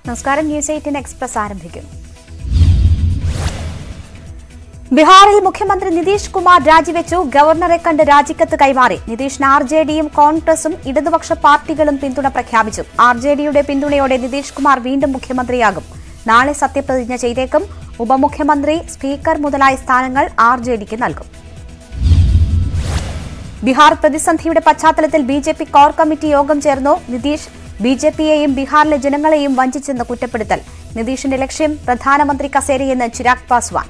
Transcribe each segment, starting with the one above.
നമസ്കാരം news eighteen express ആരംഭിക്കുന്നു ബീഹാറിൽ മുഖ്യമന്ത്രി നിതീഷ് കുമാർ രാജിവെച്ചു ഗവർണറെ കണ്ട് രാജിക്കത്ത് കൈമാറി നിതീഷിന് ആർ ജെ ഡിയും കോൺഗ്രസും ഇടതുപക്ഷ പാർട്ടികളും പിന്തുണ പ്രഖ്യാപിച്ചു ആർ ജെ ഡിയുടെ പിന്തുണയോടെ നിതീഷ് കുമാർ വീണ്ടും മുഖ്യമന്ത്രിയാകും നാളെ സത്യപ്രതിജ്ഞ ചെയ്തേക്കും ഉപമുഖ്യമന്ത്രി സ്പീക്കർ മുതലായ സ്ഥാനങ്ങൾ ആർ ജെ ഡിക്ക് നൽകും ബീഹാർ പ്രതിസന്ധിയുടെ പശ്ചാത്തലത്തിൽ B J P core committee യോഗം ചേർന്നു നിതീഷ് ബി ജെ പിയെയും ബീഹാറിലെ ജനങ്ങളെയും വഞ്ചിച്ചെന്ന് കുറ്റപ്പെടുത്തൽ നിതീഷിന്റെ ലക്ഷ്യം പ്രധാനമന്ത്രി കസേരയെന്ന് ചിരാഗ് പാസ്വാൻ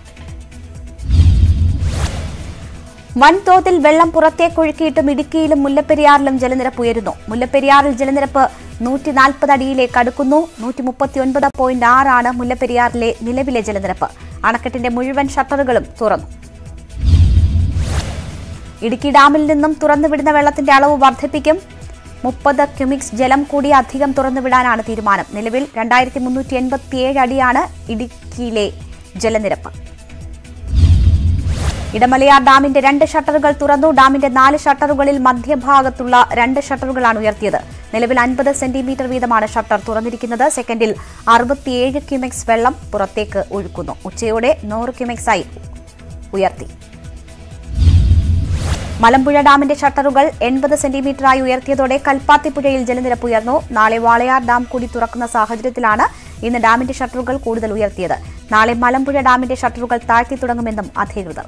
വൻതോതിൽ വെള്ളം പുറത്തേക്കൊഴുക്കിയിട്ടും ഇടുക്കിയിലും മുല്ലപ്പെരിയാറിലും ജലനിരപ്പ് ഉയരുന്നു മുല്ലപ്പെരിയാറിൽ ജലനിരപ്പ് നൂറ്റി നാൽപ്പത് അടിയിലേക്ക് അടുക്കുന്നു നൂറ്റി മുപ്പത്തിയൊൻപത് പോയിന്റ് ആറാണ് മുല്ലപ്പെരിയാറിലെ നിലവിലെ ജലനിരപ്പ് അണക്കെട്ടിന്റെ മുഴുവൻ ഷട്ടറുകളും തുറന്നു ഇടുക്കി ഡാമിൽ നിന്നും തുറന്നുവിടുന്ന വെള്ളത്തിന്റെ അളവ് വർദ്ധിപ്പിക്കും മുപ്പത് ക്യുമിക്സ് ജലം കൂടി അധികം തുറന്നുവിടാനാണ് തീരുമാനം നിലവിൽ രണ്ടായിരത്തി മുന്നൂറ്റി എൺപത്തിയേഴ് അടിയാണ് ഇടുക്കിയിലെ ജലനിരപ്പ് ഇടമലയാർ ഡാമിന്റെ രണ്ട് ഷട്ടറുകൾ തുറന്നു ഡാമിന്റെ നാല് ഷട്ടറുകളിൽ മധ്യഭാഗത്തുള്ള രണ്ട് ഷട്ടറുകളാണ് ഉയർത്തിയത് നിലവിൽ അൻപത് സെന്റിമീറ്റർ വീതമാണ് ഷട്ടർ തുറന്നിരിക്കുന്നത് സെക്കൻഡിൽ അറുപത്തിയേഴ് ക്യുമെക്സ് വെള്ളം പുറത്തേക്ക് ഒഴുക്കുന്നു ഉച്ചയോടെ നൂറ് ക്യുമെക്സായി ഉയർത്തി മലമ്പുഴ ഡാമിന്റെ ഷട്ടറുകൾ എൺപത് സെന്റിമീറ്ററായി ഉയർത്തിയതോടെ കൽപ്പാത്തിപ്പുഴയിൽ ജലനിരപ്പ് ഉയർന്നു നാളെ വാളയാർ ഡാം കൂടി തുറക്കുന്ന സാഹചര്യത്തിലാണ് ഇന്ന് ഡാമിന്റെ ഷട്ടറുകൾ കൂടുതൽ ഉയർത്തിയത് നാളെ മലമ്പുഴ ഡാമിന്റെ ഷട്ടറുകൾ താഴ്ത്തി തുടങ്ങുമെന്നും അധികൃതർ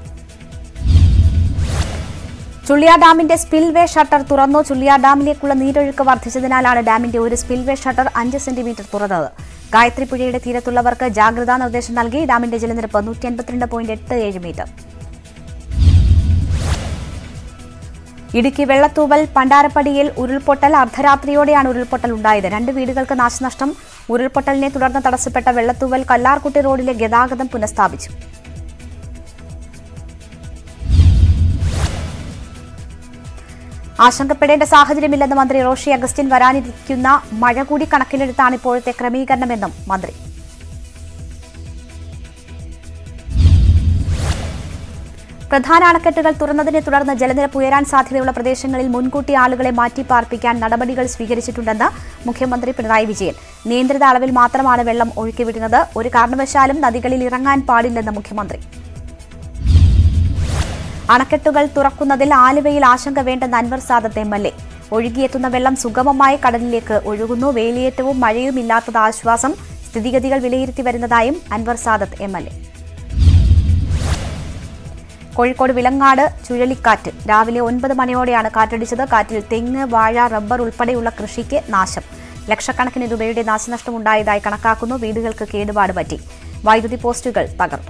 ചുള്ളിയാർ ഡാമിന്റെ സ്പിൽവേ ഷട്ടർ തുറന്നു ചുള്ളിയാർ ഡാമിലേക്കുള്ള നീരൊഴുക്ക് വർദ്ധിച്ചതിനാലാണ് ഡാമിന്റെ ഒരു സ്പിൽവേ ഷട്ടർ അഞ്ച് സെന്റിമീറ്റർ തുറന്നത് ഗായത്രി പുഴയുടെ തീരത്തുള്ളവർക്ക് ജാഗ്രതാ നിർദ്ദേശം നൽകി ഡാമിന്റെ ജലനിരപ്പ് നൂറ്റി അൻപത്തിരണ്ട് പോയിന്റ് എട്ട് ഏഴ് മീറ്റർ ഇടുക്കി വെള്ളത്തൂവൽ പണ്ടാരപ്പടിയിൽ ഉരുൾപൊട്ടൽ അർദ്ധരാത്രിയോടെയാണ് ഉരുൾപൊട്ടൽ ഉണ്ടായത് രണ്ട് വീടുകൾക്ക് നാശനഷ്ടം ഉരുൾപൊട്ടലിനെ തുടർന്ന് തടസ്സപ്പെട്ട വെള്ളത്തൂവൽ കല്ലാർകുട്ടി റോഡിലെ ഗതാഗതം പുനഃസ്ഥാപിച്ചു ആശങ്കപ്പെടേണ്ട സാഹചര്യമില്ലെന്ന് മന്ത്രി റോഷി അഗസ്റ്റിൻ വരാനിരിക്കുന്ന മഴ കൂടി കണക്കിലെടുത്താണ് ഇപ്പോഴത്തെ ക്രമീകരണമെന്നും മന്ത്രി പ്രധാന അണക്കെട്ടുകൾ തുറന്നതിനെ തുടർന്ന് ജലനിരപ്പ് ഉയരാൻ സാധ്യതയുള്ള പ്രദേശങ്ങളിൽ മുൻകൂട്ടി ആളുകളെ മാറ്റിപ്പാർപ്പിക്കാൻ നടപടികൾ സ്വീകരിച്ചിട്ടുണ്ടെന്ന് മുഖ്യമന്ത്രി പിണറായി വിജയൻ നിയന്ത്രിത അളവിൽ മാത്രമാണ് വെള്ളം ഒഴുക്കിവിടുന്നത് ഒരു കാരണവശാലും നദികളിൽ ഇറങ്ങാൻ പാടില്ലെന്ന് മുഖ്യമന്ത്രി അണക്കെട്ടുകൾ തുറക്കുന്നതിൽ ആലുവയിൽ ആശങ്ക വേണ്ടെന്ന് Anwar Sadath M L A ഒഴുകിയെത്തുന്ന വെള്ളം സുഗമമായി കടലിലേക്ക് ഒഴുകുന്നു വേലിയേറ്റവും മഴയും ഇല്ലാത്തത് ആശ്വാസം സ്ഥിതിഗതികൾ വിലയിരുത്തി വരുന്നതായും Anwar Sadath M L A Kozhikode Vilangad ചുഴലിക്കാറ്റ് രാവിലെ ഒൻപത് മണിയോടെയാണ് കാറ്റടിച്ചത് കാറ്റിൽ തെങ്ങ് വാഴ റബ്ബർ ഉൾപ്പെടെയുള്ള കൃഷിക്ക് നാശം ലക്ഷക്കണക്കിന് രൂപയുടെ നാശനഷ്ടമുണ്ടായതായി കണക്കാക്കുന്നു വീടുകൾക്ക് കേടുപാട് പറ്റി വൈദ്യുതി പോസ്റ്റുകൾ തകർന്നു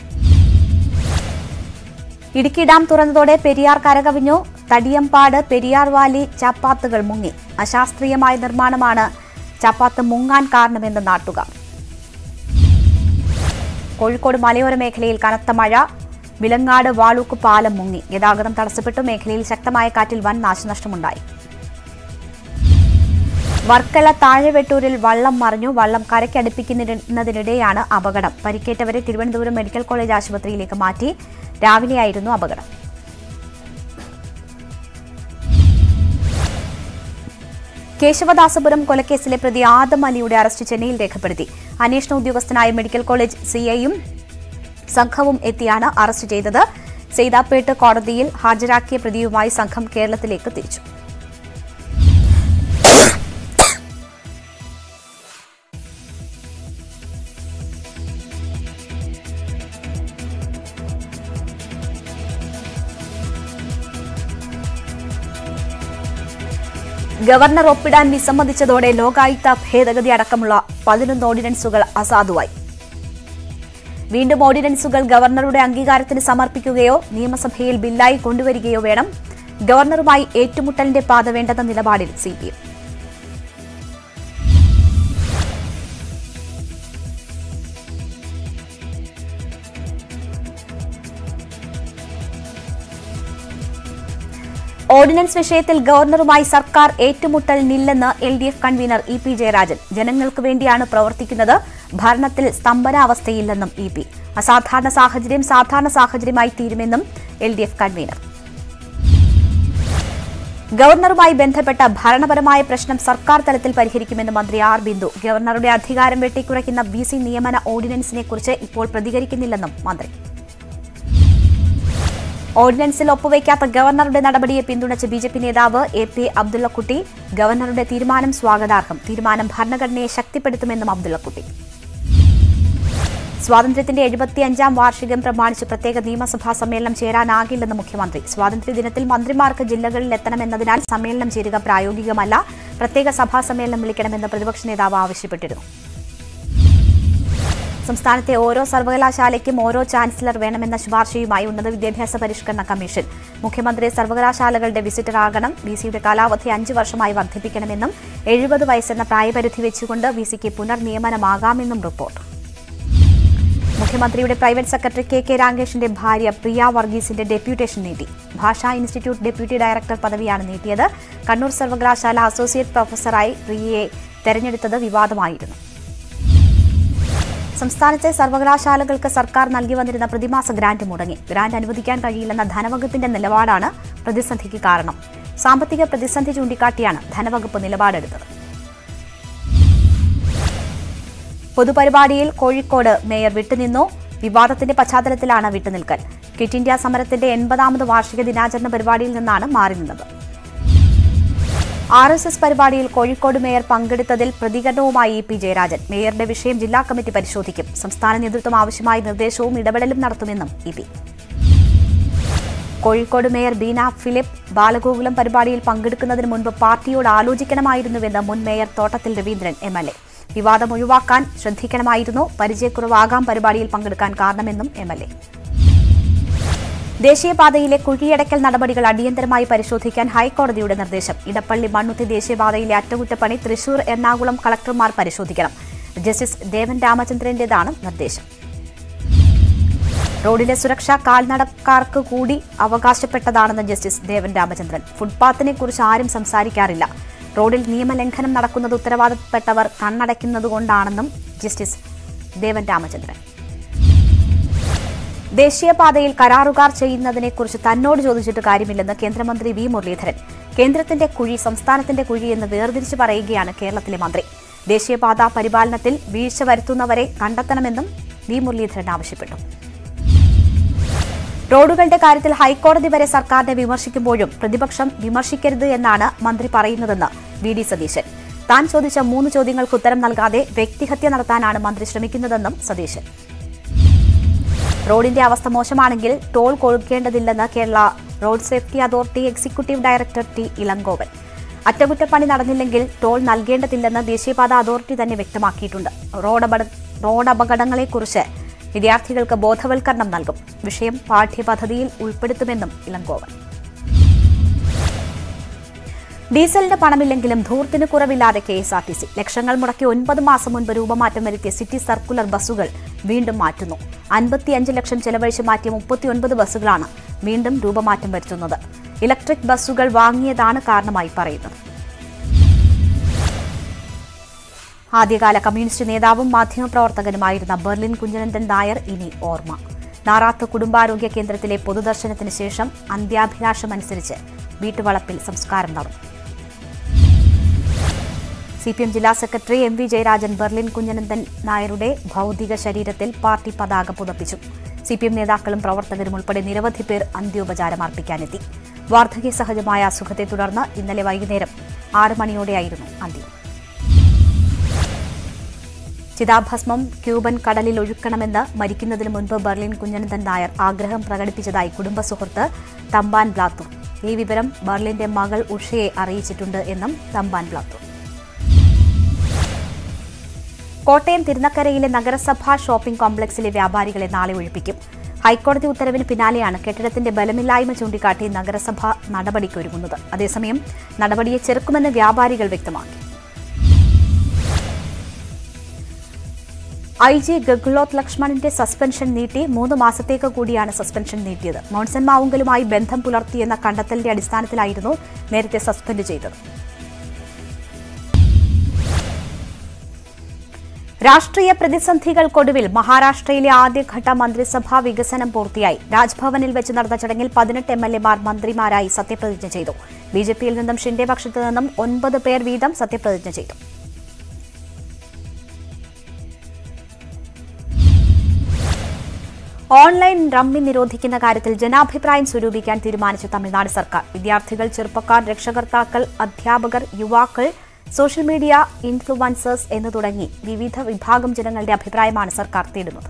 ഇടുക്കി ഡാം തുറന്നതോടെ പെരിയാർ കരകവിഞ്ഞു തടിയമ്പാട് പെരിയാർ വാലി ചാപ്പാത്തുകൾ മുങ്ങി അശാസ്ത്രീയമായ നിർമ്മാണമാണ് ചാപ്പാത്ത് മുങ്ങാൻ കാരണമെന്ന് നാട്ടുകാർ കോഴിക്കോട് മലയോര മേഖലയിൽ കനത്ത മഴ വിലങ്ങാട് വാളൂക്ക് പാലം മുങ്ങി ഗതാഗതം തടസ്സപ്പെട്ടു മേഖലയിൽ ശക്തമായ കാറ്റിൽ വൻ നാശനഷ്ടമുണ്ടായി വർക്കല താഴെവെട്ടൂരിൽ വള്ളം മറിഞ്ഞു വള്ളം കരയ്ക്കടുപ്പിക്കുന്നതിനിടെയാണ് അപകടം പരിക്കേറ്റവരെ തിരുവനന്തപുരം മെഡിക്കൽ കോളേജ് ആശുപത്രിയിലേക്ക് മാറ്റി രാവിലെയായിരുന്നു അപകടം കേശവദാസപുരം കൊലക്കേസിലെ പ്രതി ആദം അലിയുടെ അറസ്റ്റ് ചെന്നൈയിൽ രേഖപ്പെടുത്തി അന്വേഷണ ഉദ്യോഗസ്ഥനായ മെഡിക്കൽ കോളേജ് സിഐയും സംഘവും എത്തിയാണ് അറസ്റ്റ് ചെയ്തത് സെയ്താപ്പേട്ട് കോടതിയിൽ ഹാജരാക്കിയ പ്രതിയുമായി സംഘം കേരളത്തിലേക്ക് തിരിച്ചു ഗവർണർ ഒപ്പിടാൻ വിസമ്മതിച്ചതോടെ ലോകായുക്ത ഭേദഗതി അടക്കമുള്ള പതിനൊന്ന് ഓർഡിനൻസുകൾ അസാധുവായി വീണ്ടും ഓർഡിനൻസുകൾ ഗവർണറുടെ അംഗീകാരത്തിന് സമർപ്പിക്കുകയോ നിയമസഭയിൽ ബില്ലായി കൊണ്ടുവരികയോ വേണം ഗവർണറുമായി ഏറ്റുമുട്ടലിന്റെ പാത വേണ്ടെന്ന നിലപാടിൽ സിപിഎം ഓർഡിനൻസ് വിഷയത്തിൽ ഗവർണറുമായി സർക്കാർ ഏറ്റുമുട്ടലിനില്ലെന്ന് L D F convener E P Jayarajan ജനങ്ങൾക്ക് വേണ്ടിയാണ് പ്രവർത്തിക്കുന്നത് ഭരണത്തിൽ സ്തംഭനാവസ്ഥയില്ലെന്നും ഇ പി അസാധാരണ സാഹചര്യം സാധാരണ സാഹചര്യമായി തീരുമെന്നും എൽ ഡി എഫ് കൺവീനർ ഗവർണറുമായി ബന്ധപ്പെട്ട ഭരണപരമായ പ്രശ്നം സർക്കാർ തലത്തിൽ പരിഹരിക്കുമെന്ന് മന്ത്രി ആർ ബിന്ദു ഗവർണറുടെ അധികാരം വെട്ടിക്കുറയ്ക്കുന്ന ബി സി നിയമന ഓർഡിനൻസിനെക്കുറിച്ച് ഇപ്പോൾ പ്രതികരിക്കുന്നില്ലെന്നും മന്ത്രി ഓർഡിനൻസിൽ ഒപ്പുവയ്ക്കാത്ത ഗവർണറുടെ നടപടിയെ പിന്തുണച്ച ബി ജെ പി നേതാവ് എ പി അബ്ദുള്ളക്കുട്ടി ഗവർണറുടെ തീരുമാനം സ്വാഗതാർഹം തീരുമാനം ഭരണഘടനയെ ശക്തിപ്പെടുത്തുമെന്നും അബ്ദുള്ളക്കുട്ടി സ്വാതന്ത്ര്യത്തിന്റെ എഴുപത്തിയഞ്ചാം വാർഷികം പ്രമാണിച്ച് പ്രത്യേക നിയമസഭാ സമ്മേളനം ചേരാനാകില്ലെന്ന് മുഖ്യമന്ത്രി സ്വാതന്ത്ര്യദിനത്തിൽ മന്ത്രിമാർക്ക് ജില്ലകളിൽ എത്തണമെന്നതിനാൽ സമ്മേളനം ചേരുക പ്രായോഗികമല്ല പ്രത്യേക സഭാ സമ്മേളനം വിളിക്കണമെന്ന് പ്രതിപക്ഷ നേതാവ് ആവശ്യപ്പെട്ടിരുന്നു സംസ്ഥാനത്തെ ഓരോ സർവകലാശാലയ്ക്കും ഓരോ ചാൻസലർ വേണമെന്ന ശുപാർശയുമായി ഉന്നത വിദ്യാഭ്യാസ പരിഷ്കരണ കമ്മീഷൻ മുഖ്യമന്ത്രി സർവകലാശാലകളുടെ വിസിറ്ററാകണം വി സിയുടെ കാലാവധി അഞ്ച് വർഷമായി വർദ്ധിപ്പിക്കണമെന്നും എഴുപത് വയസ്സെന്ന പ്രായപരിധി വെച്ചുകൊണ്ട് വി സിക്ക് പുനർനിയമനമാകാമെന്നും റിപ്പോർട്ട് മുഖ്യമന്ത്രിയുടെ പ്രൈവറ്റ് സെക്രട്ടറി കെ കെ രാഗേഷിന്റെ ഭാര്യ പ്രിയ വർഗീസിന്റെ ഡെപ്യൂട്ടേഷൻ നീട്ടി ഭാഷാ ഇൻസ്റ്റിറ്റ്യൂട്ട് ഡെപ്യൂട്ടി ഡയറക്ടർ പദവിയാണ് നീട്ടിയത് കണ്ണൂർ സർവകലാശാല അസോസിയേറ്റ് പ്രൊഫസറായി പ്രിയയെ തെരഞ്ഞെടുത്തത് വിവാദമായിരുന്നു സംസ്ഥാനത്തെ സർവകലാശാലകൾക്ക് സർക്കാർ നൽകി വന്നിരുന്ന പ്രതിമാസ ഗ്രാന്റ് മുടങ്ങി ഗ്രാന്റ് അനുവദിക്കാൻ കഴിയില്ലെന്ന ധനവകുപ്പിന്റെ നിലപാടാണ് പ്രതിസന്ധിക്ക് കാരണം സാമ്പത്തിക പ്രതിസന്ധി ചൂണ്ടിക്കാട്ടിയാണ് ധനവകുപ്പ് നിലപാടെടുത്തത് പൊതുപരിപാടിയിൽ കോഴിക്കോട് മേയർ വിട്ടുനിന്നു വിവാദത്തിന്റെ പശ്ചാത്തലത്തിലാണ് വിട്ടുനിൽക്കൽ ക്വിറ്റ് ഇന്ത്യ സമരത്തിന്റെ എൺപതാമത് വാർഷിക ദിനാചരണ പരിപാടിയിൽ നിന്നാണ് മാറി നിന്നത് ആർ എസ് എസ് പരിപാടിയിൽ കോഴിക്കോട് മേയർ പങ്കെടുത്തതിൽ പ്രതികരണവുമായി ഇ പി ജയരാജൻ മേയറുടെ വിഷയം ജില്ലാ കമ്മിറ്റി പരിശോധിക്കും സംസ്ഥാന നേതൃത്വം ആവശ്യമായ നിർദ്ദേശവും ഇടപെടലും നടത്തുമെന്നും E P Kozhikode mayor Beena Philip Balagokulam പരിപാടിയിൽ പങ്കെടുക്കുന്നതിന് മുൻപ് പാർട്ടിയോട് ആലോചിക്കണമായിരുന്നുവെന്ന് മുൻ മേയർ തോട്ടത്തിൽ രവീന്ദ്രൻ എം എൽ എ വിവാദം ഒഴിവാക്കാൻ ശ്രദ്ധിക്കണമായിരുന്നു പരിചയക്കുറവാകാം പരിപാടിയിൽ പങ്കെടുക്കാൻ കാരണമെന്നും എം എൽ എ ദേശീയപാതയിലെ കുഴിയടക്കൽ നടപടികൾ അടിയന്തരമായി പരിശോധിക്കാൻ ഹൈക്കോടതിയുടെ നിർദ്ദേശം ഇടപ്പള്ളി മണ്ണുത്തി ദേശീയപാതയിലെ അറ്റകുറ്റപ്പണി തൃശൂർ എറണാകുളം കളക്ടർമാർ പരിശോധിക്കണം ജസ്റ്റിസ് ദേവൻ രാമചന്ദ്രന്റേതാണ് നിർദ്ദേശം റോഡിലെ സുരക്ഷ കാൽനടക്കാർക്ക് കൂടി അവകാശപ്പെട്ടതാണെന്ന് ജസ്റ്റിസ് ദേവൻ രാമചന്ദ്രൻ ഫുട്പാത്തിനെ കുറിച്ച് ആരും സംസാരിക്കാറില്ല റോഡിൽ നിയമലംഘനം നടക്കുന്നത് ഉത്തരവാദപ്പെട്ടവർ കണ്ണടയ്ക്കുന്നതുകൊണ്ടാണെന്നും ജസ്റ്റിസ് ദേവൻ രാമചന്ദ്രൻ ദേശീയപാതയിൽ കരാറുകാർ ചെയ്യുന്നതിനെക്കുറിച്ച് തന്നോട് ചോദിച്ചിട്ട് കാര്യമില്ലെന്ന് കേന്ദ്രമന്ത്രി വി മുരളീധരൻ കേന്ദ്രത്തിന്റെ കുഴി സംസ്ഥാനത്തിന്റെ കുഴി എന്ന് വേർതിരിച്ച് പറയുകയാണ് കേരളത്തിലെ മന്ത്രി ദേശീയപാത പരിപാലനത്തിൽ വീഴ്ച വരുത്തുന്നവരെ കണ്ടെത്തണമെന്നും വി മുരളീധരൻ ആവശ്യപ്പെട്ടു റോഡുകളുടെ കാര്യത്തിൽ ഹൈക്കോടതി വരെ സർക്കാരിനെ വിമർശിക്കുമ്പോഴും പ്രതിപക്ഷം വിമർശിക്കരുത് എന്നാണ് മന്ത്രി പറയുന്നതെന്ന് വി ഡി സതീശൻ താൻ ചോദിച്ച മൂന്ന് ചോദ്യങ്ങൾക്ക് ഉത്തരം നൽകാതെ വ്യക്തിഹത്യ നടത്താനാണ് മന്ത്രി ശ്രമിക്കുന്നതെന്നും സതീശൻ റോഡിന്റെ അവസ്ഥ മോശമാണെങ്കിൽ ടോൾ കൊടുക്കേണ്ടതില്ലെന്ന് Kerala road safety authority executive director T Elangovan അറ്റകുറ്റപ്പണി നടന്നില്ലെങ്കിൽ ടോൾ നൽകേണ്ടതില്ലെന്ന് ദേശീയപാത അതോറിറ്റി തന്നെ വ്യക്തമാക്കിയിട്ടുണ്ട് റോഡപട റോഡപകടങ്ങളെക്കുറിച്ച് വിദ്യാർത്ഥികൾക്ക് ബോധവൽക്കരണം നൽകും വിഷയം പാഠ്യപദ്ധതിയിൽ ഉൾപ്പെടുത്തുമെന്നും ഇളങ്കോവൻ ഡീസലിന് പണമില്ലെങ്കിലും ധൂർത്തിന് കുറവില്ലാതെ K S R T C ലക്ഷങ്ങൾ മുടക്കി ഒൻപത് മാസം മുൻപ് രൂപമാറ്റം വരുത്തിയ സിറ്റി സർക്കുലർ ബസ്സുകൾ വീണ്ടും മാറ്റുന്നു അൻപത്തിയഞ്ച് ലക്ഷം ചെലവഴിച്ച് മാറ്റിയ മുപ്പത്തിയൊൻപത് ബസ്സുകളാണ് വീണ്ടും രൂപമാറ്റം വരുത്തുന്നത് ഇലക്ട്രിക് ബസ്സുകൾ വാങ്ങിയതാണ് കാരണമായി പറയുന്നത് ആദ്യകാല കമ്മ്യൂണിസ്റ്റ് നേതാവും മാധ്യമപ്രവർത്തകനുമായിരുന്ന ബെർലിൻ കുഞ്ഞനന്ദൻ നായർ ഇനി ഓർമ്മ നാറാത്ത് കുടുംബാരോഗ്യ കേന്ദ്രത്തിലെ പൊതുദർശനത്തിന് ശേഷം അന്ത്യാഭിലാഷമനുസരിച്ച് വീട്ടുവളപ്പിൽ സംസ്കാരം നടന്നു സി പി എം ജില്ലാ secretary M V Jayarajan Berlin Kunhananthan നായരുടെ ഭൗതിക ശരീരത്തിൽ പാർട്ടി പതാക പുതപ്പിച്ചു സി പി എം നേതാക്കളും പ്രവർത്തകരും ഉൾപ്പെടെ നിരവധി പേർ അന്ത്യോപചാരം അർപ്പിക്കാനെത്തി വാർദ്ധക്യ സഹജമായ അസുഖത്തെ തുടർന്ന് ഇന്നലെ വൈകുന്നേരം ആറ് മണിയോടെയായിരുന്നു അന്ത്യം ചിതാഭസ്മം ക്യൂബൻ കടലിൽ ഒഴുക്കണമെന്ന് മരിക്കുന്നതിന് മുൻപ് ബെർലിൻ കുഞ്ഞനന്ദൻ നായർ ആഗ്രഹം പ്രകടിപ്പിച്ചതായി കുടുംബ സുഹൃത്ത് തമ്പാൻ ബ്ലാത്തൂർ ഈ വിവരം ബെർലിന്റെ മകൾ ഉഷയെ അറിയിച്ചിട്ടുണ്ട് എന്നും തമ്പാൻ ബ്ലാത്തൂർ കോട്ടയം തിരുനക്കരയിലെ നഗരസഭാ ഷോപ്പിംഗ് കോംപ്ലക്സിലെ വ്യാപാരികളെ നാളെ ഒഴിപ്പിക്കും ഹൈക്കോടതി ഉത്തരവിന് പിന്നാലെയാണ് കെട്ടിടത്തിന്റെ ബലമില്ലായ്മ ചൂണ്ടിക്കാട്ടി നഗരസഭ നടപടിക്കൊരുങ്ങുന്നത് അതേസമയം നടപടിയെ ചെറുക്കുമെന്ന് വ്യാപാരികൾ വ്യക്തമാക്കി ഐ ജി ഗഗ്ലോത്ത് ലക്ഷ്മണിന്റെ സസ്പെൻഷൻ നീട്ടി മൂന്ന് മാസത്തേക്ക് കൂടിയാണ് സസ്പെൻഷൻ നീട്ടിയത് മോൺസൺ മാവുങ്കലുമായി ബന്ധം പുലർത്തിയെന്ന കണ്ടെത്തലിന്റെ അടിസ്ഥാനത്തിലായിരുന്നു നേരത്തെ സസ്പെൻഡ് ചെയ്തത് രാഷ്ട്രീയ പ്രതിസന്ധികൾക്കൊടുവിൽ മഹാരാഷ്ട്രയിലെ ആദ്യഘട്ട മന്ത്രിസഭാ വികസനം പൂർത്തിയായി രാജ്ഭവനിൽ വെച്ച് നടന്ന ചടങ്ങിൽ പതിനെട്ട് എം എൽ എമാർ മന്ത്രിമാരായി സത്യപ്രതിജ്ഞ ചെയ്തു ബി ജെ പിയിൽ നിന്നും ഷിൻഡെ പക്ഷത്തു നിന്നും ഒൻപത് പേർ വീതം സത്യപ്രതിജ്ഞ ചെയ്തു ഓൺലൈൻ റമ്മി നിരോധിക്കുന്ന കാര്യത്തിൽ ജനാഭിപ്രായം സ്വരൂപിക്കാൻ തീരുമാനിച്ചു തമിഴ്നാട് സർക്കാർ വിദ്യാർത്ഥികൾ ചെറുപ്പക്കാർ രക്ഷകർത്താക്കൾ അധ്യാപകർ യുവാക്കൾ സോഷ്യൽ മീഡിയ ഇൻഫ്ലുവൻസേഴ്സ് എന്നു തുടങ്ങി വിവിധ വിഭാഗം ജനങ്ങളുടെ അഭിപ്രായമാണ് സർക്കാർ തേടുന്നത്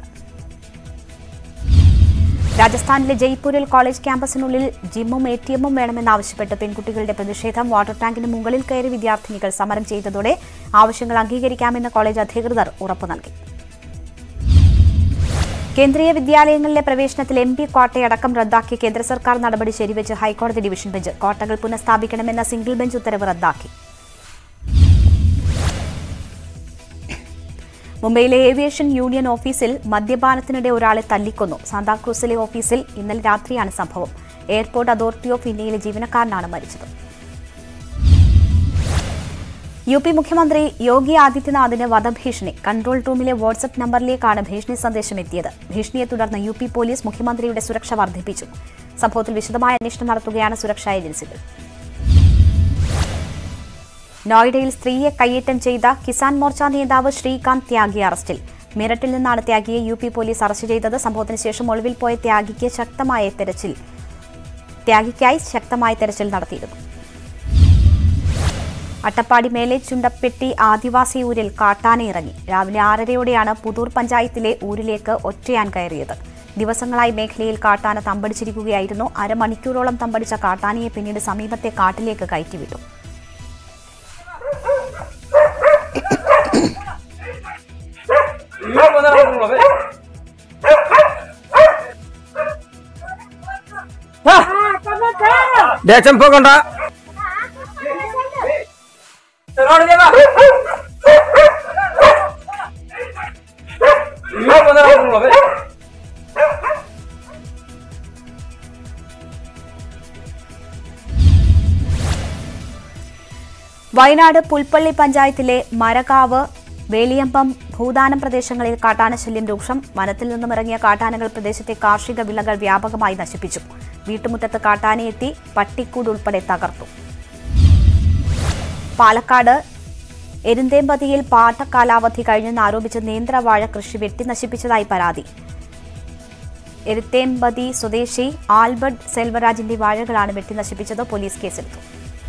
രാജസ്ഥാനിലെ ജയ്പൂരിൽ കോളേജ് ക്യാമ്പസിനുള്ളിൽ ജിമ്മും എ ടി എമ്മും വേണമെന്നാവശ്യപ്പെട്ട് പെൺകുട്ടികളുടെ പ്രതിഷേധം വാട്ടർ ടാങ്കിന് മുകളിൽ കയറി വിദ്യാർത്ഥിനികൾ സമരം ചെയ്തതോടെ ആവശ്യങ്ങൾ അംഗീകരിക്കാമെന്ന് കോളേജ് അധികൃതർ ഉറപ്പു നൽകി കേന്ദ്രീയ വിദ്യാലയങ്ങളിലെ പ്രവേശനത്തിൽ എം പി ക്വാട്ടയടക്കം റദ്ദാക്കിയ കേന്ദ്ര സർക്കാർ നടപടി ശരിവെച്ച് ഹൈക്കോടതി ഡിവിഷൻ ബെഞ്ച് ക്വാട്ടകൾ പുനഃസ്ഥാപിക്കണമെന്ന സിംഗിൾ ബെഞ്ച് ഉത്തരവ് റദ്ദാക്കി മുംബൈയിലെ ഏവിയേഷൻ യൂണിയൻ ഓഫീസിൽ മദ്യപാനത്തിനിടെ ഒരാളെ തല്ലിക്കൊന്നു സാന്താക്രൂസിലെ ഓഫീസിൽ ഇന്നലെ രാത്രിയാണ് സംഭവം എയർപോർട്ട് അതോറിറ്റി ഓഫ് ഇന്ത്യയിലെ ജീവനക്കാരനാണ് മരിച്ചത് യു പി മുഖ്യമന്ത്രി യോഗി ആദിത്യനാഥിന് വധഭീഷണി കൺട്രോൾ റൂമിലെ വാട്സ്ആപ്പ് നമ്പറിലേക്കാണ് ഭീഷണി സന്ദേശം എത്തിയത് ഭീഷണിയെ തുടർന്ന് യു പി പോലീസ് മുഖ്യമന്ത്രിയുടെ സുരക്ഷ വർദ്ധിപ്പിച്ചു സംഭവത്തിൽ വിശദമായ അന്വേഷണം നടത്തുകയാണ് സുരക്ഷാ ഏജൻസികൾ നോയിഡയിൽ സ്ത്രീയെ കയ്യേറ്റം ചെയ്ത കിസാൻ മോർച്ച നേതാവ് ശ്രീകാന്ത് ത്യാഗി അറസ്റ്റിൽ മീററ്റിൽ നിന്നാണ് ത്യാഗിയെ യു പി പോലീസ് അറസ്റ്റ് ചെയ്തത് സംഭവത്തിന് ശേഷം ഒളിവിൽ പോയ ത്യാഗിക്ക് ശക്തമായ തെരച്ചിൽ ത്യാഗിക്കായി ശക്തമായ തെരച്ചിൽ നടത്തിയിരുന്നു അട്ടപ്പാടി മേലെ ചുണ്ടപ്പെട്ടി ആദിവാസി ഊരിൽ കാട്ടാന ഇറങ്ങി രാവിലെ ആറരയോടെയാണ് പുതൂർ പഞ്ചായത്തിലെ ഊരിലേക്ക് ഒറ്റയാൻ കയറിയത് ദിവസങ്ങളായി മേഖലയിൽ കാട്ടാന തമ്പടിച്ചിരിക്കുകയായിരുന്നു അരമണിക്കൂറോളം തമ്പടിച്ച കാട്ടാനയെ പിന്നീട് സമീപത്തെ കാട്ടിലേക്ക് കയറ്റിവിട്ടു ഇങ്ങോട്ട് വന്നാ നടക്കുള്ളൂ, വേ. ദേശം പോകണ്ട ഇങ്ങോട്ട് വന്നാ. ഇങ്ങോട്ട് വന്നാ നടക്കുള്ളൂ, വേ. വയനാട് പുൽപ്പള്ളി പഞ്ചായത്തിലെ മരകാവ് വേലിയമ്പം ഭൂദാനം പ്രദേശങ്ങളിൽ കാട്ടാനശല്യം രൂക്ഷം വനത്തിൽ നിന്നും ഇറങ്ങിയ കാട്ടാനകൾ പ്രദേശത്തെ കാർഷിക വിളകൾ വ്യാപകമായി നശിപ്പിച്ചു വീട്ടുമുറ്റത്ത് കാട്ടാനയെത്തി പട്ടിക്കൂട് ഉൾപ്പെടെ തകർത്തു പാലക്കാട് എരുന്തേമ്പതിയിൽ പാട്ടക്കാലാവധി കഴിഞ്ഞെന്ന് ആരോപിച്ച് നേന്ത്രവാഴ കൃഷി വെട്ടിനശിപ്പിച്ചതായി പരാതി എരുത്തേമ്പതി സ്വദേശി ആൽബർട്ട് സെൽവരാജിന്റെ വാഴകളാണ് വെട്ടിനശിപ്പിച്ചത് പോലീസ് കേസെടുത്തു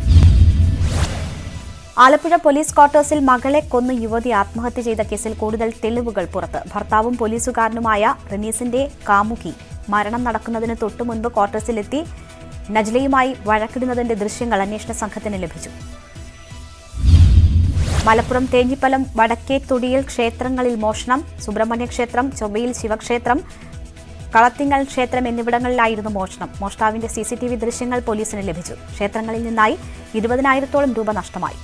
ആലപ്പുഴ പോലീസ് ക്വാർട്ടേഴ്സിൽ മകളെ കൊന്ന് യുവതി ആത്മഹത്യ ചെയ്ത കേസിൽ കൂടുതൽ തെളിവുകൾ പുറത്ത് ഭർത്താവും പോലീസുകാരനുമായ റനീസിന്റെ കാമുകി മരണം നടക്കുന്നതിന് തൊട്ടു മുൻപ് ക്വാർട്ടേഴ്സിലെത്തി നജ്ലയുമായി വഴക്കിടുന്നതിന്റെ ദൃശ്യങ്ങൾ അന്വേഷണ സംഘത്തിന് ലഭിച്ചു മലപ്പുറം തേഞ്ഞിപ്പലം വടക്കേ തൊടിയിൽ ക്ഷേത്രങ്ങളിൽ മോഷണം സുബ്രഹ്മണ്യ ക്ഷേത്രം ചൊവ്വയിൽ ശിവക്ഷേത്രം കളത്തിങ്ങൽ ക്ഷേത്രം എന്നിവിടങ്ങളിലായിരുന്നു മോഷണം മോഷ്ടാവിന്റെ സിസിടിവി ദൃശ്യങ്ങൾ പോലീസിന് ലഭിച്ചു ക്ഷേത്രങ്ങളിൽ നിന്നായി ഇരുപതിനായിരത്തോളം രൂപ നഷ്ടമായി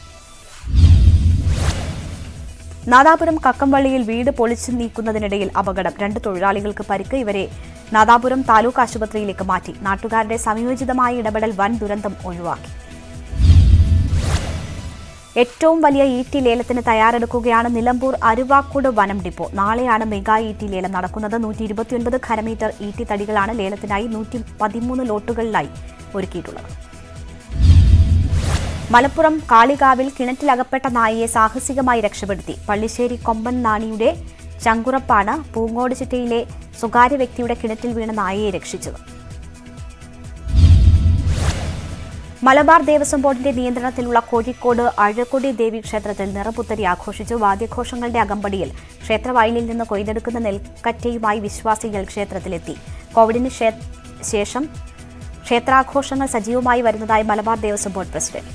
നാദാപുരം കക്കംവള്ളിയിൽ വീട് പൊളിച്ചു നീക്കുന്നതിനിടയിൽ അപകടം രണ്ട് തൊഴിലാളികൾക്ക് പരിക്ക് ഇവരെ നാദാപുരം താലൂക്ക് ആശുപത്രിയിലേക്ക് മാറ്റി നാട്ടുകാരുടെ സംയോജിതമായ ഇടപെടൽ വൻ ദുരന്തം ഒഴിവാക്കി ഏറ്റവും വലിയ ഈട്ടി ലേലത്തിന് തയ്യാറെടുക്കുകയാണ് നിലമ്പൂർ അരുവാക്കുട് വനം ഡിപ്പോ നാളെയാണ് മെഗാ ഈട്ടി ലേലം നടക്കുന്നത് നൂറ്റി ഇരുപത്തിയൊൻപത് ഖരമീറ്റർ ഈട്ടി തടികളാണ് ലേലത്തിനായി നൂറ്റി പതിമൂന്ന് ലോട്ടുകളിലായി ഒരുക്കിയിട്ടുള്ളത് മലപ്പുറം കാളികാവിൽ കിണറ്റിലകപ്പെട്ട നായയെ സാഹസികമായി രക്ഷപ്പെടുത്തി പള്ളിശ്ശേരി കൊമ്പൻ നാണിയുടെ ചങ്കുറപ്പാണ് പൂങ്ങോട് ചിറ്റയിലെ സ്വകാര്യ വ്യക്തിയുടെ കിണറ്റിൽ വീണ നായയെ രക്ഷിച്ചത് മലബാർ ദേവസ്വം ബോർഡിന്റെ നിയന്ത്രണത്തിലുള്ള കോഴിക്കോട് അഴക്കൊടി ദേവി ക്ഷേത്രത്തിൽ നിറപുത്തരി ആഘോഷിച്ചു വാദ്യഘോഷങ്ങളുടെ അകമ്പടിയിൽ ക്ഷേത്രവയലിൽ നിന്ന് കൊയ്തെടുക്കുന്ന നെൽക്കറ്റയുമായി വിശ്വാസികൾ ക്ഷേത്രത്തിലെത്തി കോവിഡിന് ശേ- ശേഷം ക്ഷേത്രാഘോഷങ്ങൾ സജീവമായി വരുന്നതായി Malabar Devaswom board president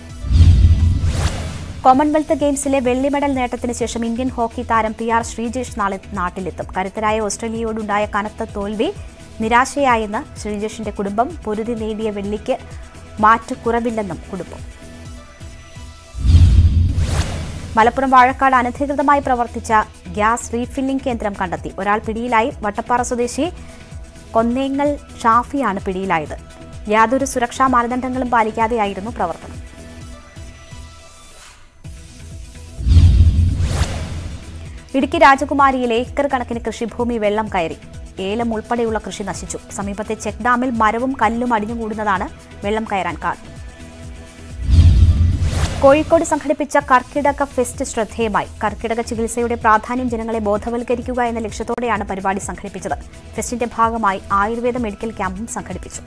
Commonwealth ഗെയിംസിലെ വെള്ളി മെഡൽ നേട്ടത്തിന് ശേഷം ഇന്ത്യൻ ഹോക്കി താരം പി ആർ ശ്രീജേഷ് നാളെ നാട്ടിലെത്തും കരുത്തരായ ഓസ്ട്രേലിയയോടുണ്ടായ കനത്ത തോൽവി നിരാശയായെന്ന് ശ്രീജേഷിന്റെ കുടുംബം പൊരുതി നേടിയ വെള്ളിക്ക് മാറ്റുകുറവില്ലെന്നും കുടുംബം മലപ്പുറം വാഴക്കാട് അനധികൃതമായി പ്രവർത്തിച്ച ഗ്യാസ് റീഫില്ലിംഗ് കേന്ദ്രം കണ്ടെത്തി ഒരാൾ പിടിയിലായി വട്ടപ്പാറ സ്വദേശി കൊന്നേങ്ങൽ ഷാഫിയാണ് പിടിയിലായത് യാതൊരു സുരക്ഷാ മാനദണ്ഡങ്ങളും പാലിക്കാതെയായിരുന്നു പ്രവർത്തനം ഇടുക്കി രാജകുമാരിയിൽ ഏക്കർ കണക്കിന് കൃഷിഭൂമി വെള്ളം കയറി ഏലം ഉൾപ്പെടെയുള്ള കൃഷി നശിച്ചു സമീപത്തെ ചെക്ക് ഡാമിൽ മരവും കല്ലും അടിഞ്ഞുകൂടുന്നതാണ് വെള്ളം കയറാൻ കാരണം കോഴിക്കോട് സംഘടിപ്പിച്ച കർക്കിടക ഫെസ്റ്റ് ശ്രദ്ധേയമായി കർക്കിടക ചികിത്സയുടെ പ്രാധാന്യം ജനങ്ങളെ ബോധവൽക്കരിക്കുക എന്ന ലക്ഷ്യത്തോടെയാണ് പരിപാടി സംഘടിപ്പിച്ചത് ഫെസ്റ്റിന്റെ ഭാഗമായി ആയുർവേദ മെഡിക്കൽ ക്യാമ്പും സംഘടിപ്പിച്ചു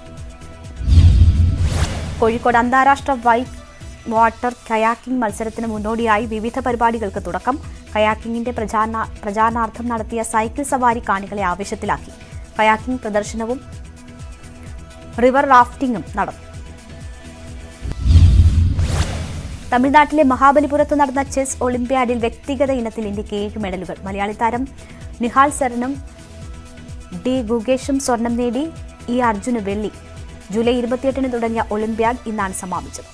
കോഴിക്കോട് അന്താരാഷ്ട്ര വൈറ്റ് വാട്ടർ കയാക്കിംഗ് മത്സരത്തിന് മുന്നോടിയായി വിവിധ പരിപാടികൾക്ക് തുടക്കം കയാക്കിംഗിന്റെ പ്രചാരണ പ്രചാരണാർത്ഥം നടത്തിയ സൈക്കിൾ സവാരി കാണികളെ ആവേശത്തിലാക്കി കയാക്കിംഗ് പ്രദർശനവും റിവർ റാഫ്റ്റിംഗും നടന്നു തമിഴ്നാട്ടിലെ മഹാബലിപുരത്ത് നടന്ന ചെസ് ഒളിമ്പ്യാഡിൽ വ്യക്തിഗത ഇനത്തിൽ ഇന്ത്യക്ക് ഏഴ് മെഡലുകൾ മലയാളി താരം നിഹാൽ സരനും ഡി ഗുഗേഷും സ്വർണം നേടി ഇ അർജുന് വെള്ളി ജൂലൈ ഇരുപത്തിയെട്ടിന് തുടങ്ങിയ ഒളിമ്പ്യാഡ് ഇന്നാണ് സമാപിച്ചത്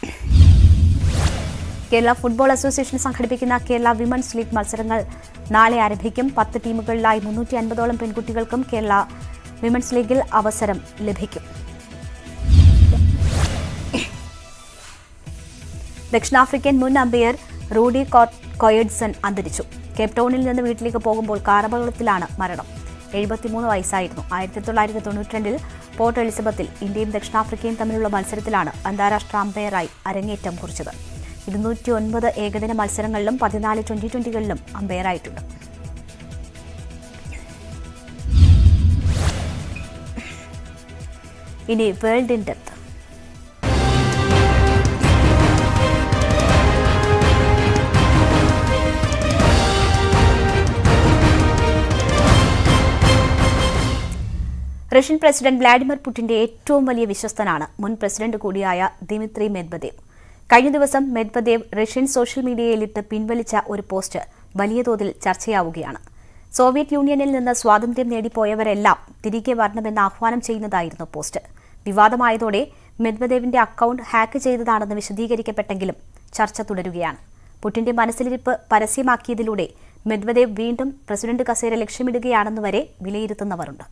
കേരള ഫുട്ബോൾ അസോസിയേഷൻ സംഘടിപ്പിക്കുന്ന കേരള വിമൻസ് ലീഗ് മത്സരങ്ങൾ നാളെ ആരംഭിക്കും പത്ത് ടീമുകളിലായി മുന്നൂറ്റി അൻപതോളം പെൺകുട്ടികൾക്കും കേരള വിമൻസ് ലീഗിൽ അവസരം ലഭിക്കും ദക്ഷിണാഫ്രിക്കൻ മുൻ അമ്പയർ റൂഡി കോ- കൊയഡ്സൺ അന്തരിച്ചു കേപ്പ് ടൗണിൽ നിന്ന് വീട്ടിലേക്ക് പോകുമ്പോൾ കാറപകടത്തിലാണ് മരണം എഴുപത്തിമൂന്ന് വയസ്സായിരുന്നു ആയിരത്തി തൊള്ളായിരത്തി തൊണ്ണൂറ്റിരണ്ടിൽ പോർട്ട് എലിസബത്തിൽ ഇന്ത്യയും ദക്ഷിണാഫ്രിക്കയും തമ്മിലുള്ള മത്സരത്തിലാണ് അന്താരാഷ്ട്ര അമ്പയറായി അരങ്ങേറ്റം കുറിച്ചത് ഇരുന്നൂറ്റി ഒൻപത് ഏകദിന മത്സരങ്ങളിലും പതിനാല് ട്വന്റി ട്വന്റികളിലും അമ്പയറായിട്ടുണ്ട് ഇനി world in depth Russian president Vladimir പുടിന്റെ ഏറ്റവും വലിയ വിശ്വസ്തനാണ് മുൻ പ്രസിഡന്റ് കൂടിയായ ദിമിത്രി മെദ്വദേവ് കഴിഞ്ഞ ദിവസം മെദ്വദേവ് റഷ്യൻ സോഷ്യൽ മീഡിയയിലിട്ട് പിൻവലിച്ച ഒരു പോസ്റ്റ് വലിയ തോതിൽ ചർച്ചയാവുകയാണ് സോവിയറ്റ് യൂണിയനിൽ നിന്ന് സ്വാതന്ത്ര്യം നേടിപ്പോയവരെല്ലാം തിരികെ വരണമെന്ന് ആഹ്വാനം ചെയ്യുന്നതായിരുന്നു പോസ്റ്റ് വിവാദമായതോടെ മെദ്വദേവിന്റെ അക്കൗണ്ട് ഹാക്ക് ചെയ്തതാണെന്ന് വിശദീകരിക്കപ്പെട്ടെങ്കിലും ചർച്ച തുടരുകയാണ് പുടിന്റെ മനസ്സിലിരിപ്പ് പരസ്യമാക്കിയതിലൂടെ മെദ്വദേവ് വീണ്ടും പ്രസിഡന്റ് കസേര ലക്ഷ്യമിടുകയാണെന്ന് വരെ വിലയിരുത്തുന്നവരുണ്ട്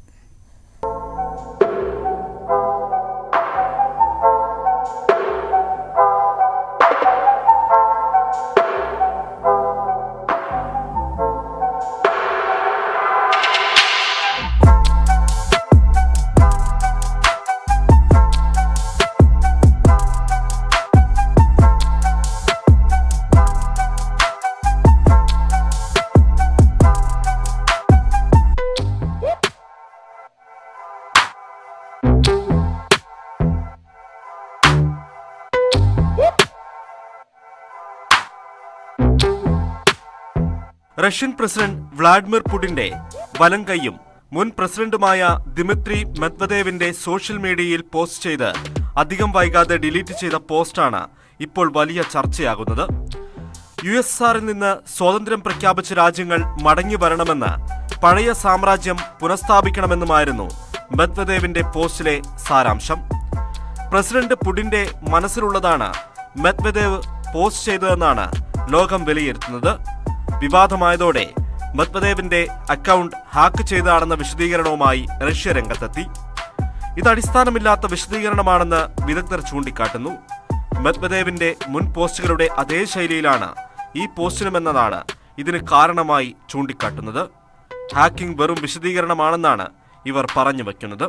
റഷ്യൻ പ്രസിഡന്റ് വ്ളാഡിമിർ പുടിന്റെ വലം കൈയും മുൻ പ്രസിഡന്റുമായ ദിമിത്രി മെദ്വദേവിന്റെ സോഷ്യൽ മീഡിയയിൽ പോസ്റ്റ് ചെയ്ത് അധികം വൈകാതെ ഡിലീറ്റ് ചെയ്ത പോസ്റ്റാണ് ഇപ്പോൾ വലിയ ചർച്ചയാകുന്നത് യു എസ് ആറിൽ നിന്ന് സ്വാതന്ത്ര്യം പ്രഖ്യാപിച്ച രാജ്യങ്ങൾ മടങ്ങി വരണമെന്ന് പഴയ സാമ്രാജ്യം പുനഃസ്ഥാപിക്കണമെന്നുമായിരുന്നു മെദ്വദേവിന്റെ പോസ്റ്റിലെ സാരാംശം പ്രസിഡന്റ് പുടിന്റെ മനസ്സിലുള്ളതാണ് മെദ്വദേവ് പോസ്റ്റ് ചെയ്തതെന്നാണ് ലോകം വിലയിരുത്തുന്നത് വിവാദമായതോടെ മെദ്വദേവിന്റെ അക്കൗണ്ട് ഹാക്ക് ചെയ്തതാണെന്ന വിശദീകരണവുമായി റഷ്യ രംഗത്തെത്തി ഇത് അടിസ്ഥാനമില്ലാത്ത വിശദീകരണമാണെന്ന് വിദഗ്ധർ ചൂണ്ടിക്കാട്ടുന്നു മെദ്വദേവിന്റെ മുൻ പോസ്റ്റുകളുടെ അതേ ശൈലിയിലാണ് ഈ പോസ്റ്റിനുമെന്നതാണ് ഇതിന് കാരണമായി ചൂണ്ടിക്കാട്ടുന്നത് ഹാക്കിംഗ് വെറും വിശദീകരണമാണെന്നാണ് ഇവർ പറഞ്ഞു വയ്ക്കുന്നത്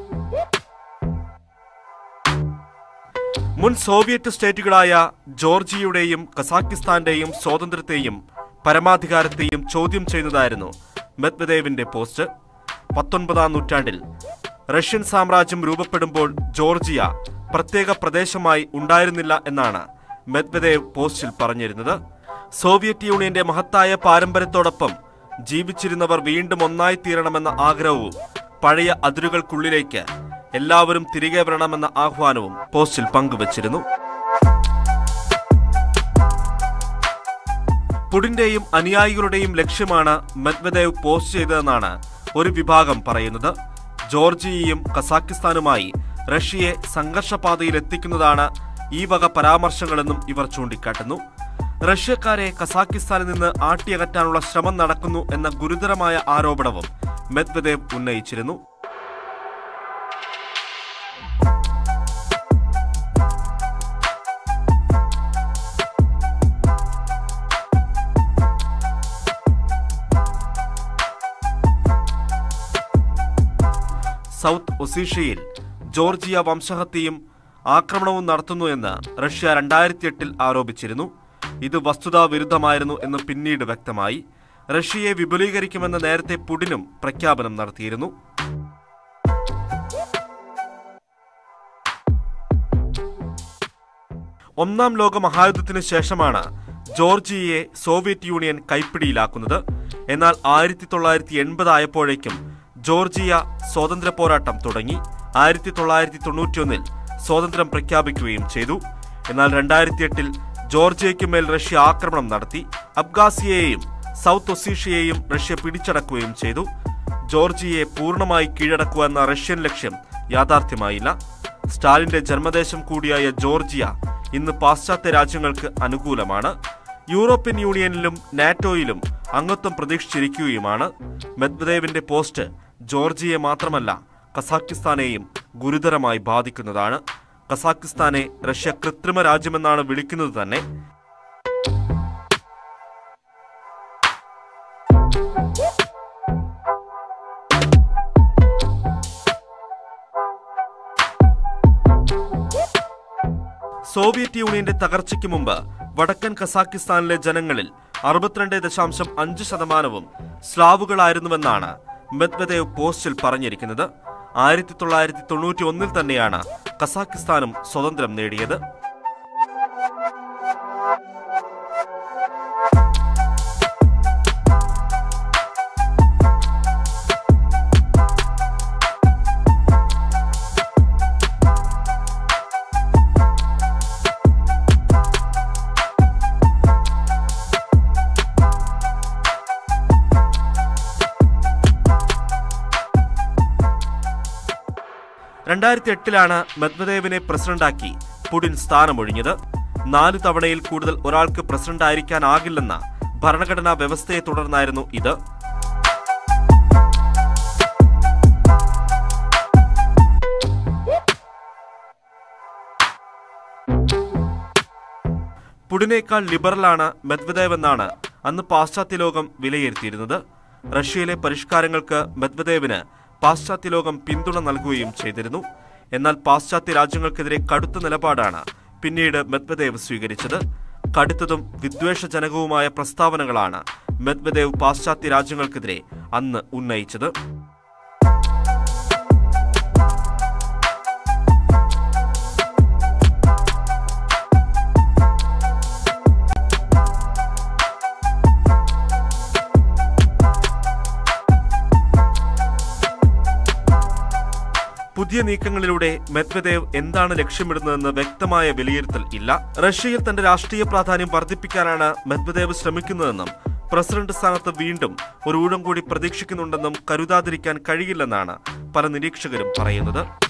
മുൻ സോവിയറ്റ് സ്റ്റേറ്റുകളായ ജോർജിയയുടെയും കസാക്കിസ്ഥാന്റെയും സ്വാതന്ത്ര്യത്തെയും പരമാധികാരത്തെയും ചോദ്യം ചെയ്യുന്നതായിരുന്നു മെദ്വദേവിന്റെ പോസ്റ്റ് പത്തൊൻപതാം നൂറ്റാണ്ടിൽ റഷ്യൻ സാമ്രാജ്യം രൂപപ്പെടുമ്പോൾ ജോർജിയ പ്രത്യേക പ്രദേശമായി ഉണ്ടായിരുന്നില്ല എന്നാണ് മെദ്വദേവ് പോസ്റ്റിൽ പറഞ്ഞിരുന്നത് സോവിയറ്റ് യൂണിയന്റെ മഹത്തായ പാരമ്പര്യത്തോടൊപ്പം ജീവിച്ചിരുന്നവർ വീണ്ടും ഒന്നായി തീരണമെന്ന ആഗ്രഹവും പഴയ അതിരുകൾക്കുള്ളിലേക്ക് എല്ലാവരും തിരികെ വരണമെന്ന ആഹ്വാനവും പോസ്റ്റിൽ പങ്കുവച്ചിരുന്നു പുടിന്റെയും അനുയായികളുടെയും ലക്ഷ്യമാണ് മെദ്വദേവ് പോസ്റ്റ് ചെയ്തതെന്നാണ് ഒരു വിഭാഗം പറയുന്നത് ജോർജിയയും കസാക്കിസ്ഥാനുമായി റഷ്യയെ സംഘർഷപാതയിൽ എത്തിക്കുന്നതാണ് ഈ വക പരാമർശങ്ങളെന്നും ഇവർ ചൂണ്ടിക്കാട്ടുന്നു റഷ്യക്കാരെ കസാക്കിസ്ഥാനിൽ നിന്ന് ആട്ടിയകറ്റാനുള്ള ശ്രമം നടക്കുന്നു എന്ന ഗുരുതരമായ ആരോപണവും മെദ്വദേവ് ഉന്നയിച്ചിരുന്നു സൗത്ത് ഒസീഷ്യയിൽ ജോർജിയ വംശഹത്യയും ആക്രമണവും നടത്തുന്നു എന്ന് റഷ്യ രണ്ടായിരത്തി എട്ടിൽ ആരോപിച്ചിരുന്നു ഇത് വസ്തുതാ വിരുദ്ധമായിരുന്നു എന്ന് പിന്നീട് വ്യക്തമായി റഷ്യയെ വിപുലീകരിക്കുമെന്ന് നേരത്തെ പുടിനും പ്രഖ്യാപനം നടത്തിയിരുന്നു ഒന്നാം ലോക മഹായുദ്ധത്തിനു ശേഷമാണ് ജോർജിയയെ സോവിയറ്റ് യൂണിയൻ കൈപ്പിടിയിലാക്കുന്നത് എന്നാൽ ആയിരത്തി തൊള്ളായിരത്തി എൺപത് ആയപ്പോഴേക്കും ജോർജിയ സ്വാതന്ത്ര്യ പോരാട്ടം തുടങ്ങി ആയിരത്തി തൊള്ളായിരത്തി തൊണ്ണൂറ്റിയൊന്നിൽ സ്വാതന്ത്ര്യം പ്രഖ്യാപിക്കുകയും ചെയ്തു എന്നാൽ രണ്ടായിരത്തി എട്ടിൽ ജോർജിയയ്ക്ക് മേൽ റഷ്യ ആക്രമണം നടത്തി അബ്ഗാസിയയെയും സൗത്ത് ഒസീഷ്യയെയും റഷ്യ പിടിച്ചടക്കുകയും ചെയ്തു ജോർജിയയെ പൂർണ്ണമായി കീഴടക്കുക എന്ന റഷ്യൻ ലക്ഷ്യം യാഥാർത്ഥ്യമായില്ല സ്റ്റാലിന്റെ ജന്മദേശം കൂടിയായ ജോർജിയ ഇന്ന് പാശ്ചാത്യ രാജ്യങ്ങൾക്ക് അനുകൂലമാണ് യൂറോപ്യൻ യൂണിയനിലും നാറ്റോയിലും അംഗത്വം പ്രതീക്ഷിച്ചിരിക്കുകയുമാണ് മെദ്വദേവിന്റെ പോസ്റ്റ് ജോർജിയയെ മാത്രമല്ല കസാക്കിസ്ഥാനെയും ഗുരുതരമായി ബാധിക്കുന്നതാണ് കസാക്കിസ്ഥാനെ റഷ്യ കൃത്രിമ രാജ്യമെന്നാണ് വിളിക്കുന്നത് തന്നെ സോവിയറ്റ് യൂണിയന്റെ തകർച്ചയ്ക്ക് മുമ്പ് വടക്കൻ കസാക്കിസ്ഥാനിലെ ജനങ്ങളിൽ അറുപത്തിരണ്ട് ദശാംശം അഞ്ച് ശതമാനവും സ്ലാവുകളായിരുന്നുവെന്നാണ് മെദ്വദേവ് പോസ്റ്റിൽ പറഞ്ഞിരിക്കുന്നത് ആയിരത്തി തൊള്ളായിരത്തി തൊണ്ണൂറ്റി ഒന്നിൽ തന്നെയാണ് കസാക്കിസ്ഥാനും സ്വതന്ത്രം നേടിയത് രണ്ടായിരത്തി എട്ടിലാണ് മെദ്വദേവിനെ പ്രസിഡന്റാക്കി പുടിൻ സ്ഥാനമൊഴിഞ്ഞത് നാല് തവണയിൽ കൂടുതൽ ഒരാൾക്ക് പ്രസിഡന്റ് ആയിരിക്കാനാകില്ലെന്ന ഭരണഘടനാ വ്യവസ്ഥയെ തുടർന്നായിരുന്നു ഇത് പുടിനേക്കാൾ ലിബറലാണ് മെദ്വദേവ് എന്നാണ് അന്ന് പാശ്ചാത്യ ലോകം വിലയിരുത്തിയിരുന്നത് റഷ്യയിലെ പരിഷ്കാരങ്ങൾക്ക് മെദ്വദേവിന് പാശ്ചാത്യ ലോകം പിന്തുണ നൽകുകയും ചെയ്തിരുന്നു എന്നാൽ പാശ്ചാത്യ രാജ്യങ്ങൾക്കെതിരെ കടുത്ത നിലപാടാണ് പിന്നീട് മെദ്വദേവ് സ്വീകരിച്ചത് കടുത്തതും വിദ്വേഷജനകവുമായ പ്രസ്താവനകളാണ് മെദ്വദേവ് പാശ്ചാത്യ രാജ്യങ്ങൾക്കെതിരെ അന്ന് ഉന്നയിച്ചത് പുതിയ നീക്കങ്ങളിലൂടെ മെദ്വദേവ് എന്താണ് ലക്ഷ്യമിടുന്നതെന്ന് വ്യക്തമായ വിലയിരുത്തൽ ഇല്ല റഷ്യയിൽ തന്റെ രാഷ്ട്രീയ പ്രാധാന്യം വർദ്ധിപ്പിക്കാനാണ് മെദ്വദേവ് ശ്രമിക്കുന്നതെന്നും പ്രസിഡന്റ് സ്ഥാനത്ത് വീണ്ടും ഒരു ഊഴം കൂടി പ്രതീക്ഷിക്കുന്നുണ്ടെന്നും കരുതാതിരിക്കാൻ കഴിയില്ലെന്നാണ് പല നിരീക്ഷകരും പറയുന്നത്